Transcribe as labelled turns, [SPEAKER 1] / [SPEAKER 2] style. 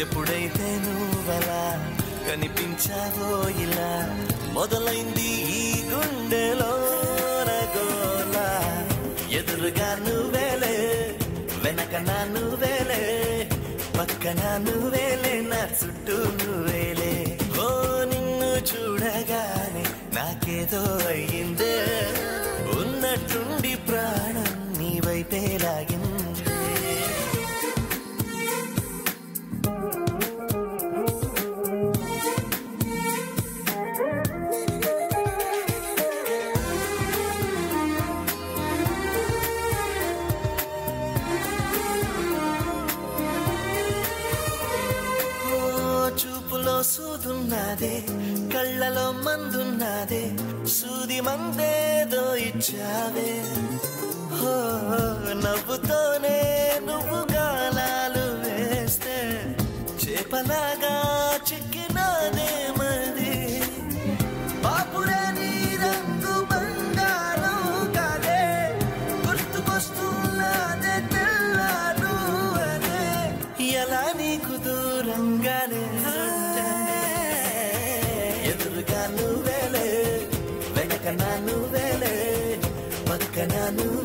[SPEAKER 1] ఎప్పుడైతే నువ్వలా కనిపించావో ఇలా మొదలైంది ఈ గుండెలో గోల ఎదురుగా నువ్వేలే వెనక నా నువ్వేలే పక్కన నువ్వేలే నా చుట్టూ నువ్వేలే ఓ నిన్ను చూడగానే నాకేదో అయ్యిందే ఉన్నట్టుండి ప్రాణం నీ వైపే లాగిందే ఓ చూపులో సూదున్నదే కళ్ళలో మందున్నదే సూది మందేదో ఇచ్చావే హో నవ్వుతోనే నువ్వు గాలాలు వేస్తే చేపలాగా చిక్కినాదే మది బాపురే నీ రంగు బంగారం కాదే గుర్తుకొస్తున్నదే తెల్లారు అదే ఎలా నీకు దూరంగానే ఎదురుగా నువ్వేలే వెనక నా నువ్వేలే పక్కన నువ్వు